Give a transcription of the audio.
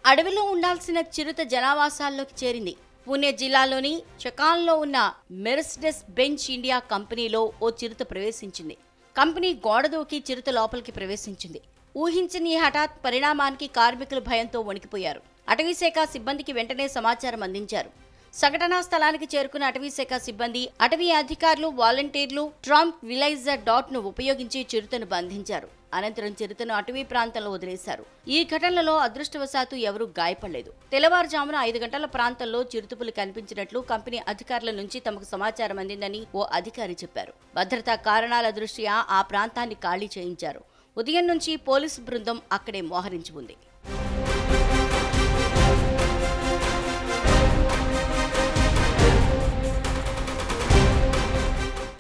అడవిలో ఉండాల్సిన చిరుత జనావాసాల్లోకి చేరింది పూణే జిల్లాలోని చకాన్లో ఉన్న మెర్సిడెస్ బెంచ్ ఇండియా కంపెనీలో ఓ చిరుత ప్రవేశించింది కంపెనీ గోడ దూకి చిరుత లోపలికి ప్రవేశించింది ఊహించని ఈ హఠాత్ పరిణామానికి కార్మికులు భయంతో వణికిపోయారు అటవీశాఖ సిబ్బందికి వెంటనే సమాచారం అందించారు సంఘటనా స్థలానికి చేరుకున్న అటవీశాఖ సిబ్బంది అటవీ అధికారులు వాలంటీర్లు ట్రంప్ విలైజర్ డాట్ ను ఉపయోగించి చిరుతను బంధించారు అనంతరం చిరుతను అటవీ ప్రాంతంలో వదిలేశారు ఈ ఘటనలో అదృష్టవశాత్తు ఎవరూ గాయపడలేదు తెల్లవారుజామున ఐదు గంటల ప్రాంతంలో చిరుతపులు కనిపించినట్లు కంపెనీ అధికారుల నుంచి తమకు సమాచారం అందిందని ఓ అధికారి చెప్పారు భద్రతా కారణాల దృష్ట్యా ఆ ప్రాంతాన్ని ఖాళీ చేయించారు ఉదయం నుంచి పోలీసు బృందం అక్కడే మోహరించి ఉంది